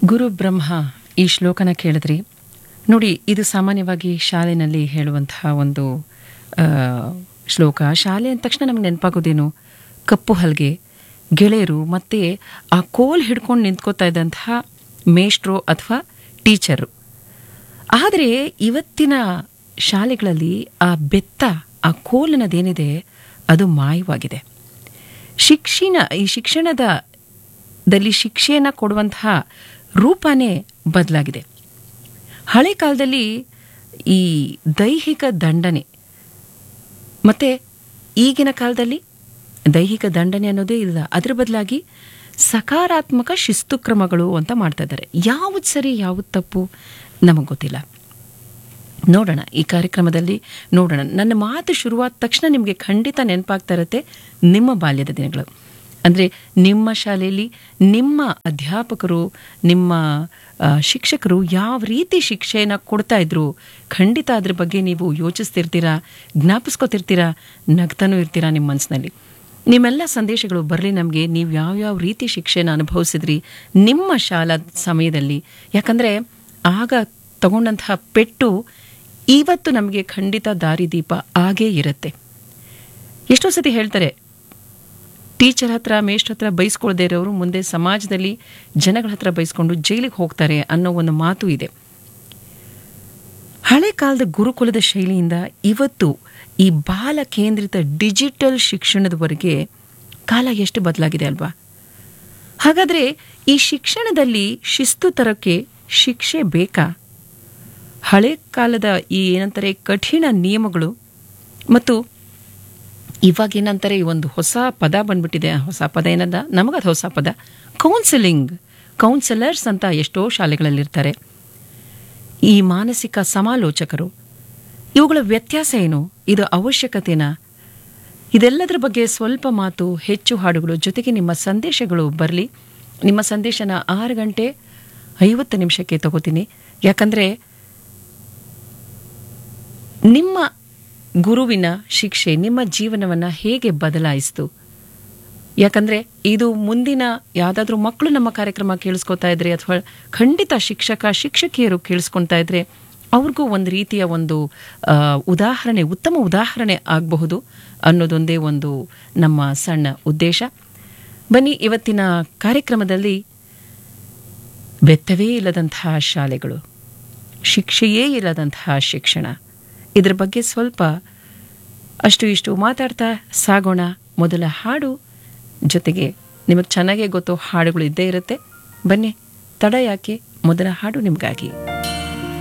ಗುರು ಬ್ರಹ್ಮ ಈ ಶ್ಲೋಕನ ಕೇಳಿದ್ರಿ ನೋಡಿ ಇದು ಸಾಮಾನ್ಯವಾಗಿ ಶಾಲೆಯಲ್ಲಿ ಹೇಳುವಂತಹ ಒಂದು ಆ, ಶ್ಲೋಕ ಶಾಲೆ ಅಂದ ತಕ್ಷಣ ನಮ್ಗೆ ನೆನಪಾಗೋದೇನು ಕಪ್ಪು ಹಲ್ಗೆ ಗೆಳೆಯರು ಮತ್ತೆ ಆ ಕೋಲ್ ಹಿಡ್ಕೊಂಡು ನಿಂತ್ಕೋತಾ ಇದ್ದಂತಹ ಮೇಷ್ಟ್ರು ಅಥವಾ ಟೀಚರು ಆದರೆ ಇವತ್ತಿನ ಶಾಲೆಗಳಲ್ಲಿ ಆ ಬೆತ್ತ ಆ ಕೋಲನದೇನಿದೆ ಅದು ಮಾಯವಾಗಿದೆ ಶಿಕ್ಷಣ ಈ ಶಿಕ್ಷಣದ ದಲ್ಲಿ ಶಿಕ್ಷೆಯನ್ನು ಕೊಡುವಂತಹ ರೂಪನೇ ಬದಲಾಗಿದೆ ಹಳೆ ಕಾಲದಲ್ಲಿ ಈ ದೈಹಿಕ ದಂಡನೆ ಮತ್ತೆ ಈಗಿನ ಕಾಲದಲ್ಲಿ ದೈಹಿಕ ದಂಡನೆ ಅನ್ನೋದೇ ಇಲ್ಲ ಅದರ ಬದಲಾಗಿ ಸಕಾರಾತ್ಮಕ ಶಿಸ್ತು ಕ್ರಮಗಳು ಅಂತ ಮಾಡ್ತಾ ಇದ್ದಾರೆ ಯಾವುದು ಸರಿ ಯಾವುದು ತಪ್ಪು ನಮಗೆ ಗೊತ್ತಿಲ್ಲ ನೋಡೋಣ ಈ ಕಾರ್ಯಕ್ರಮದಲ್ಲಿ ನೋಡೋಣ ನನ್ನ ಮಾತು ಶುರುವಾದ ತಕ್ಷಣ ನಿಮಗೆ ಖಂಡಿತ ನೆನಪಾಗ್ತಾ ಇರುತ್ತೆ ನಿಮ್ಮ ಬಾಲ್ಯದ ದಿನಗಳು ಅಂದರೆ ನಿಮ್ಮ ಶಾಲೆಯಲ್ಲಿ ನಿಮ್ಮ ಅಧ್ಯಾಪಕರು ನಿಮ್ಮ ಆ, ಶಿಕ್ಷಕರು ಯಾವ ರೀತಿ ಶಿಕ್ಷೆಯನ್ನು ಕೊಡ್ತಾ ಇದ್ರು ಖಂಡಿತ ಅದ್ರ ಬಗ್ಗೆ ನೀವು ಯೋಚಿಸ್ತಿರ್ತೀರಾ ಜ್ಞಾಪಿಸ್ಕೊತಿರ್ತೀರಾ ನಗ್ತಾನೂ ಇರ್ತೀರಾ ನಿಮ್ಮ ಮನಸ್ಸಿನಲ್ಲಿ ನಿಮ್ಮೆಲ್ಲ ಸಂದೇಶಗಳು ಬರಲಿ ನಮಗೆ ನೀವು ಯಾವ್ಯಾವ ರೀತಿ ಶಿಕ್ಷೆನ ಅನುಭವಿಸಿದ್ರಿ ನಿಮ್ಮ ಶಾಲಾ ಸಮಯದಲ್ಲಿ ಯಾಕಂದರೆ ಆಗ ತಗೊಂಡಂತಹ ಪೆಟ್ಟು ಇವತ್ತು ನಮಗೆ ಖಂಡಿತ ದಾರಿದೀಪ ಆಗೇ ಇರುತ್ತೆ ಎಷ್ಟೋ ಸತಿ ಹೇಳ್ತಾರೆ ಟೀಚರ್ ಹತ್ರ ಮೇಷ್ಟ್ರ ಹತ್ರ ಬೈಸ್ಕೊಳ್ದೇ ಇರೋರು ಮುಂದೆ ಸಮಾಜದಲ್ಲಿ ಜನಗಳ ಹತ್ರ ಬೈಸ್ಕೊಂಡು ಜೈಲಿಗೆ ಹೋಗ್ತಾರೆ ಅನ್ನೋ ಒಂದು ಮಾತು ಇದೆ ಹಳೆ ಕಾಲದ ಗುರುಕುಲದ ಶೈಲಿಯಿಂದ ಇವತ್ತು ಈ ಬಾಲ ಕೇಂದ್ರಿತ ಡಿಜಿಟಲ್ ಶಿಕ್ಷಣದವರೆಗೆ ಕಾಲ ಎಷ್ಟು ಬದಲಾಗಿದೆ ಅಲ್ವಾ ಹಾಗಾದರೆ ಈ ಶಿಕ್ಷಣದಲ್ಲಿ ಶಿಸ್ತು ತರಕ್ಕೆ ಶಿಕ್ಷೆ ಬೇಕಾ ಹಳೆ ಕಾಲದ ಈ ಏನಂತಾರೆ ಕಠಿಣ ನಿಯಮಗಳು ಮತ್ತು ಇವಾಗ ಏನಂತಾರೆ ಈ ಒಂದು ಹೊಸ ಪದ ಬಂದ್ಬಿಟ್ಟಿದೆ ಆ ಹೊಸ ಪದ ಏನದ ನಮಗದು ಹೊಸ ಪದ ಕೌನ್ಸಿಲಿಂಗ್ ಕೌನ್ಸಿಲರ್ಸ್ ಅಂತ ಎಷ್ಟೋ ಶಾಲೆಗಳಲ್ಲಿರ್ತಾರೆ ಈ ಮಾನಸಿಕ ಸಮಾಲೋಚಕರು ಇವುಗಳ ವ್ಯತ್ಯಾಸ ಏನು ಇದು ಅವಶ್ಯಕತೆನಾ ಇದೆಲ್ಲದರ ಬಗ್ಗೆ ಸ್ವಲ್ಪ ಮಾತು ಹೆಚ್ಚು ಹಾಡುಗಳು ಜೊತೆಗೆ ನಿಮ್ಮ ಸಂದೇಶಗಳು ಬರಲಿ ನಿಮ್ಮ ಸಂದೇಶನ ಆರು ಗಂಟೆ ಐವತ್ತು ನಿಮಿಷಕ್ಕೆ ತಗೋತೀನಿ ಯಾಕಂದರೆ ನಿಮ್ಮ ಗುರುವಿನ ಶಿಕ್ಷೆ ನಿಮ್ಮ ಜೀವನವನ್ನು ಹೇಗೆ ಬದಲಾಯಿಸ್ತು ಯಾಕಂದರೆ ಇದು ಮುಂದಿನ ಯಾವುದಾದ್ರೂ ಮಕ್ಕಳು ನಮ್ಮ ಕಾರ್ಯಕ್ರಮ ಕೇಳಿಸ್ಕೊತಾ ಇದ್ರೆ ಅಥವಾ ಖಂಡಿತ ಶಿಕ್ಷಕ ಶಿಕ್ಷಕಿಯರು ಕೇಳಿಸ್ಕೊತಾ ಇದ್ರೆ ಅವ್ರಿಗೂ ಒಂದು ರೀತಿಯ ಒಂದು ಆ, ಉದಾಹರಣೆ ಉತ್ತಮ ಉದಾಹರಣೆ ಆಗಬಹುದು ಅನ್ನೋದೊಂದೇ ಒಂದು ನಮ್ಮ ಸಣ್ಣ ಉದ್ದೇಶ ಬನ್ನಿ ಇವತ್ತಿನ ಕಾರ್ಯಕ್ರಮದಲ್ಲಿ ಬೆತ್ತವೇ ಇಲ್ಲದಂತಹ ಶಾಲೆಗಳು ಶಿಕ್ಷೆಯೇ ಇಲ್ಲದಂತಹ ಶಿಕ್ಷಣ ಇದರ ಬಗ್ಗೆ ಸ್ವಲ್ಪ ಅಷ್ಟು ಇಷ್ಟು ಮಾತಾಡ್ತಾ ಸಾಗೋಣ ಮೊದಲ ಹಾಡು ಜೊತೆಗೆ ನಿಮಗೆ ಚೆನ್ನಾಗೇ ಗೊತ್ತು ಹಾಡುಗಳು ಇದ್ದೇ ಇರುತ್ತೆ ಬನ್ನಿ ತಡ ಯಾಕೆ ಮೊದಲ ಹಾಡು ನಿಮಗಾಗಿ